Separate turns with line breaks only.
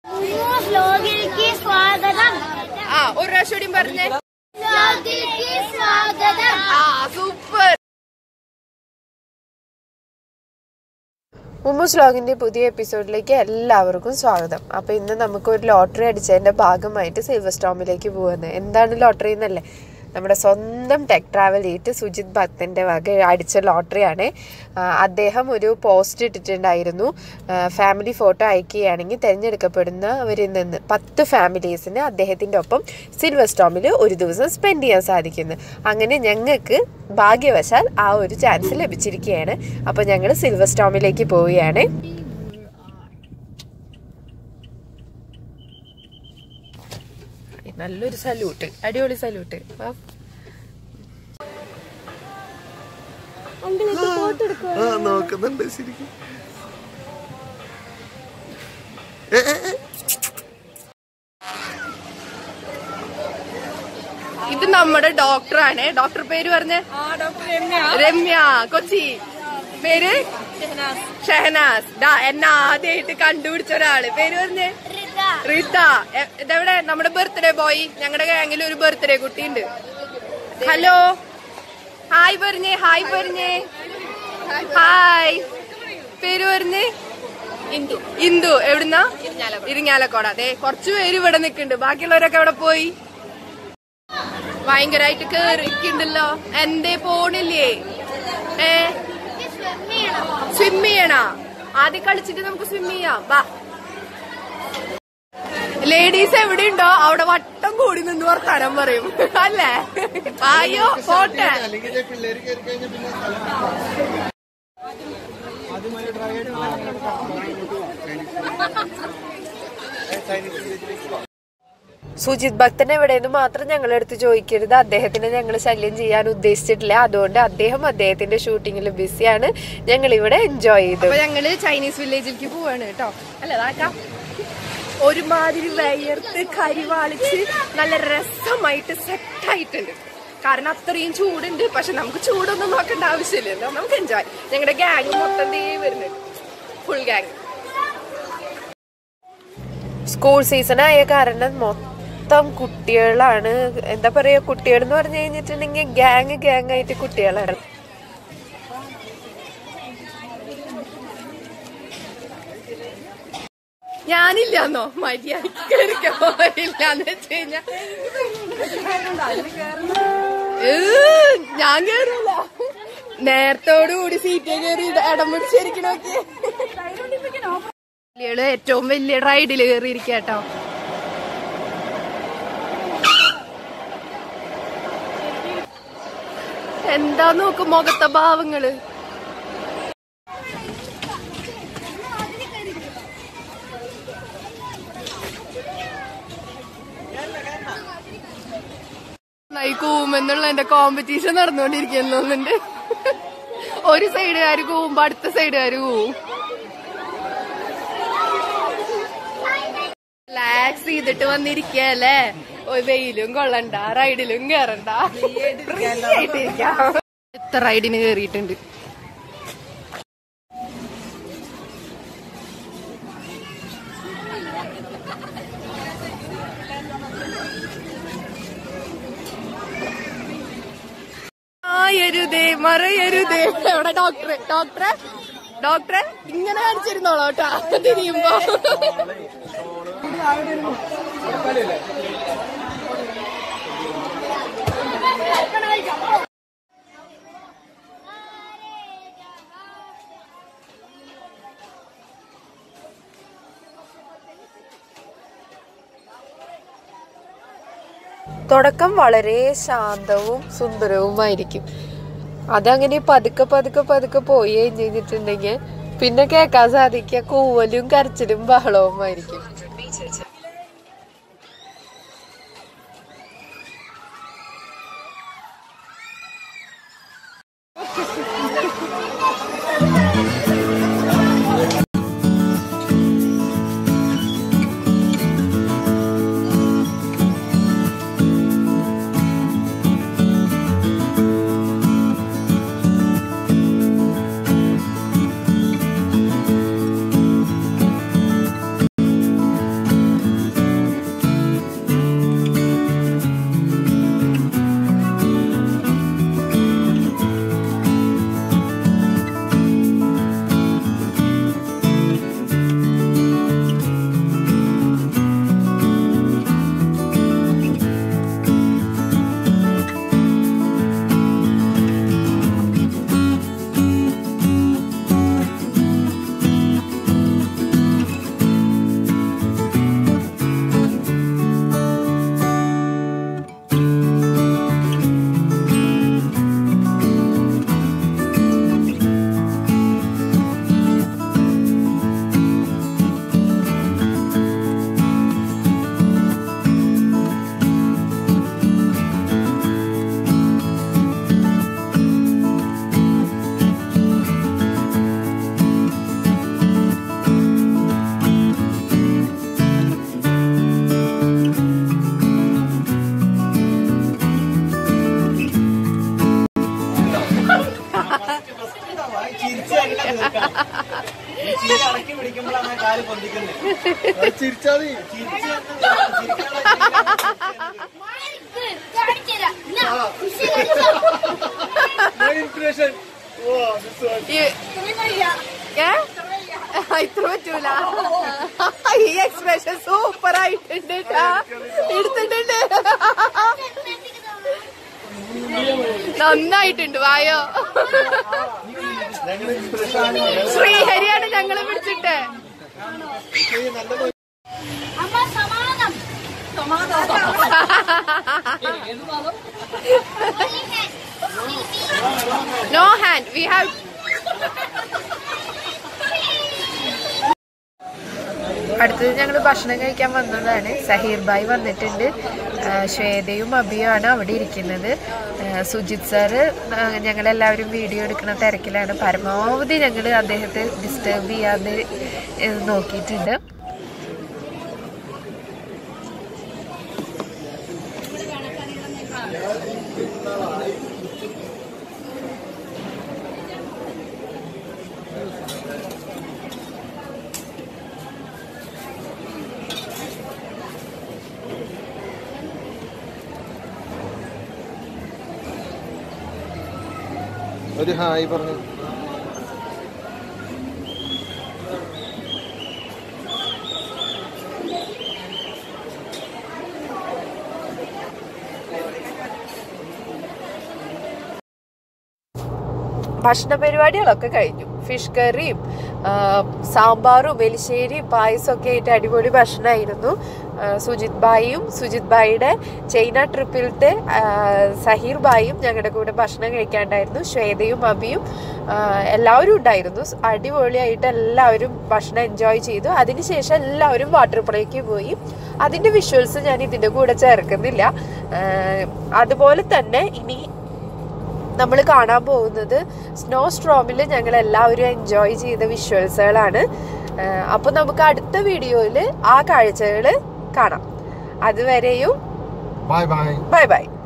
ലോകിലേക്ക് സ്വാഗതം
ആ ഒരു പ്രാവശ്യം കൂടി പറഞ്ഞേ
ലോകിലേക്ക് സ്വാഗതം
ആ സൂപ്പർ
മുമ്മൂസ് വ്ലോഗിന്റെ പുതിയ എപ്പിസോഡിലേക്ക് എല്ലാവർക്കും സ്വാഗതം അപ്പൊ ഇന്ന് നമുക്ക് ഒരു ലോട്ടറി അടിച്ചതിന്റെ ഭാഗമായിട്ട് സിൽവർ സ്റ്റോമിലേക്ക് പോകുന്നത് എന്താണ് ലോട്ടറി എന്നല്ലേ നമ്മുടെ സ്വന്തം ടെക് ട്രാവൽ ഏറ്റ് സുജിത് ഭക്തന്റെ വക അടിച്ച ലോട്ടറിയാണ് ആ, അദ്ദേഹം ഒരു പോസ്റ്റ് ഇട്ടിട്ടുണ്ടായിരുന്നു ഫാമിലി ഫോട്ടോ അയക്കുകയാണെങ്കിൽ തിരഞ്ഞെടുക്കപ്പെടുന്നവരിൽ നിന്ന് പത്ത് ഫാമിലീസിന് അദ്ദേഹത്തിൻ്റെ ഒപ്പം സിൽവർ സ്റ്റോമിൽ ഒരു ദിവസം സ്പെൻഡ് ചെയ്യാൻ സാധിക്കുന്നു അങ്ങനെ ഞങ്ങൾക്ക് ഭാഗ്യവശാൽ ആ ഒരു ചാൻസ് ലഭിച്ചിരിക്കുകയാണ് അപ്പോൾ ഞങ്ങൾ സിൽവർ സ്റ്റോമിലേക്ക് പോവുകയാണ് നല്ലൊരു സല്യൂട്ട് അടിപൊളി സല്യൂട്ട്
ആ നോക്കുന്നുണ്ട് ശരിക്കും
ഇത് നമ്മുടെ ഡോക്ടറാണ് ഡോക്ടർ പേര് പറഞ്ഞേ രമ്യ കൊച്ചി പേര് ഷഹനാസ് ദാ എന്നെ ആദ്യമായിട്ട് കണ്ടുപിടിച്ച ഒരാള് പേര് പറഞ്ഞേ റിത എ- ഇതെവിടെ നമ്മുടെ ബർത്ത്ഡേ ബോയ് ഞങ്ങളുടെ ഗാങ്ങിൽ ഒരു ബർത്ത്ഡേ കുട്ടിയുണ്ട് ഹലോ ഹായ് പറഞ്ഞേ ഹായ് പറഞ്ഞേ ഹായ് പേര് പറഞ്ഞേ ഇന്ദു ഇന്ദു എവിടുന്നാ ഇരിങ്ങാലക്കോട അതെ കുറച്ചു പേര് ഇവിടെ നിൽക്കുന്നുണ്ട് ബാക്കിയുള്ളവരൊക്കെ എവിടെ പോയി ഭയങ്കരായിട്ട് കേറിക്കുണ്ടല്ലോ എന്തേ പോണില്ലേ ഏ സ്വിം ചെയ്യണ ആദ്യം കളിച്ചിട്ട് നമുക്ക് സ്വിം ചെയ്യാം ബാ ലേഡീസ് എവിടെയുണ്ടോ അവിടെ വട്ടം കൂടി നിന്ന് വർത്താനം പറയും അല്ലേ അയ്യോ പോട്ടെ
അല്ലെങ്കിൽ പിള്ളേര് കയറി കഴിഞ്ഞാൽ പിന്നെ സ്ഥലം
സുജിത് ഭക്തൻ എവിടെയെന്ന് മാത്രം ഞങ്ങളെടുത്ത് ചോദിക്കരുത് അദ്ദേഹത്തിനെ ഞങ്ങൾ ശല്യം ചെയ്യാൻ ഉദ്ദേശിച്ചിട്ടില്ല അതുകൊണ്ട് അദ്ദേഹം അദ്ദേഹത്തിന്റെ ഷൂട്ടിങ്ങിൽ ബിസിയാണ് ഞങ്ങൾ ഇവിടെ എൻജോയ് ചെയ്തു
അപ്പൊ ഞങ്ങള് ചൈനീസ് വില്ലേജിലേക്ക് പോവാണ് കേട്ടോ അല്ല അതാക്കാം ഒരുമാതിരി വയർത്ത് കരിവാളിച്ച് നല്ല രസമായിട്ട് സെറ്റ് ആയിട്ടുണ്ട് കാരണം അത്രയും ചൂടുണ്ട് പക്ഷെ നമുക്ക് ചൂടൊന്നും നോക്കേണ്ട ആവശ്യമില്ലല്ലോ നമുക്ക് എൻജോയ് ഞങ്ങളുടെ ഗ്യാങ് മൊത്തം ദേ വരുന്നുണ്ട് ഫുൾ ഗ്യാങ്
സ്കൂൾ സീസൺ ആയ കാരണം മൊത്തം കുട്ടികളാണ് എന്താ പറയാ കുട്ടികൾ എന്ന് പറഞ്ഞു കഴിഞ്ഞിട്ടുണ്ടെങ്കിൽ ഗ്യാങ് ഗ്യാങ് ആയിട്ട് കുട്ടികളാണ്
ഞാനില്ലാന്നോ മര്യാദക്ക് ഇല്ലാന്ന് വെച്ച് കഴിഞ്ഞാ ഏ, ഞാൻ കേറില്ല നേരത്തോടു കൂടി സീറ്റ് കയറി ഇടം പിടിച്ചിരിക്കണോക്കെ വലിയ ഏറ്റവും വലിയ റൈഡിൽ കയറിയിരിക്കുക കേട്ടോ എന്താ നോക്ക് മുഖത്തെ ഭാവങ്ങള് നന്നായി കൂമെന്നുള്ള എന്റെ കോമ്പറ്റീഷൻ നടന്നുകൊണ്ടിരിക്കുന്നുണ്ട് ഒരു സൈഡുകാർ കൂവുമ്പോ അടുത്ത സൈഡുകാർ കൂവും റിലാക്സ് ചെയ്തിട്ട് വന്നിരിക്കല്ലേ വെയിലും കൊള്ളണ്ട റൈഡിലും കേറണ്ട Free ആയിട്ടിരിക്കാം. എത്ര റൈഡിന് കേറിയിട്ടുണ്ട് ആയരുതേ മറയരുതേ എവിടെ ഡോക്ടറെ ഡോക്ടറെ ഡോക്ടറെ ഇങ്ങനെ കാണിച്ചിരുന്നോളൂ കേട്ടാ തിരിയുമ്പോ
തുടക്കം വളരെ ശാന്തവും സുന്ദരവുമായിരിക്കും അതങ്ങനെ പതുക്കെ പതുക്കെ പതുക്കെ പോയി കഴിഞ്ഞിട്ടുണ്ടെങ്കിൽ പിന്നെ കേൾക്കാൻ സാധിക്കുക കൂവലും കരച്ചിലും ബഹളവുമായിരിക്കും
അത് ചിരിച്ചാ മതി ഇൻസ്പിറേഷൻ
ഈ- ഏ? ഇത്ര പറ്റൂല ഈ എക്സ്പ്രഷൻ സൂപ്പർ ആയിട്ടുണ്ട് ട്ടാ. എടുത്തിട്ടുണ്ട് നന്നായിട്ടുണ്ട് വായോ
ഞങ്ങൾ ഇൻസ്പിറേഷൻ
ശ്രീഹരിയാണ് ഞങ്ങള് പിടിച്ചിട്ട്
അമ്മ സമാധാനം
നോ ഹാൻഡ് വി ഹാവ്
അടുത്തത് ഞങ്ങൾ ഭക്ഷണം കഴിക്കാൻ വന്നതാണ് സഹീർ ഭായ് വന്നിട്ടുണ്ട് ആ, ശ്വേതയും അഭിയുമാണ് അവിടെ ഇരിക്കുന്നത് ആ, സുജിത് സാറ് ആ, ഞങ്ങളെല്ലാവരും വീഡിയോ എടുക്കുന്ന തിരക്കിലാണ് പരമാവധി ഞങ്ങൾ അദ്ദേഹത്തെ ഡിസ്റ്റർബ് ചെയ്യാതെ ഏ, നോക്കിയിട്ടുണ്ട്
ഒരു ഹായ് പറഞ്ഞു
ഭക്ഷണ പരിപാടികളൊക്കെ കഴിഞ്ഞു ഫിഷ് കറിയും ആ, സാമ്പാറും എലിശ്ശേരിയും പായസം ഒക്കെ ആയിട്ട് അടിപൊളി ഭക്ഷണമായിരുന്നു ആ, സുജിത് ബായിയും സുജിത് ബായിയുടെ ചൈന ട്രിപ്പിലത്തെ ആ, സഹീർ ബായിയും ഞങ്ങളുടെ കൂടെ ഭക്ഷണം കഴിക്കാണ്ടായിരുന്നു ശ്വേതയും അബിയും ആ, എല്ലാവരും ഉണ്ടായിരുന്നു സ് അടിപൊളിയായിട്ട് എല്ലാവരും ഭക്ഷണം എൻജോയ് ചെയ്തു അതിനുശേഷം എല്ലാവരും വാട്ടർ പ്ലേക്ക് പോയി അതിൻ്റെ വിഷ്വൽസ് ഞാൻ ഇതിൻ്റെ കൂടെ ചേർക്കുന്നില്ല ആ, അതുപോലെ തന്നെ ഇനി നമ്മൾ കാണാൻ പോകുന്നത് സ്നോ സ്ട്രോമിൽ ഞങ്ങൾ എല്ലാവരും എൻജോയ് ചെയ്ത വിഷ്വൽസുകളാണ് അപ്പോൾ നമുക്ക് അടുത്ത വീഡിയോയിൽ ആ കാഴ്ചകൾ കാണാം അതുവരെയും
ബൈ ബൈ
ബൈ ബൈ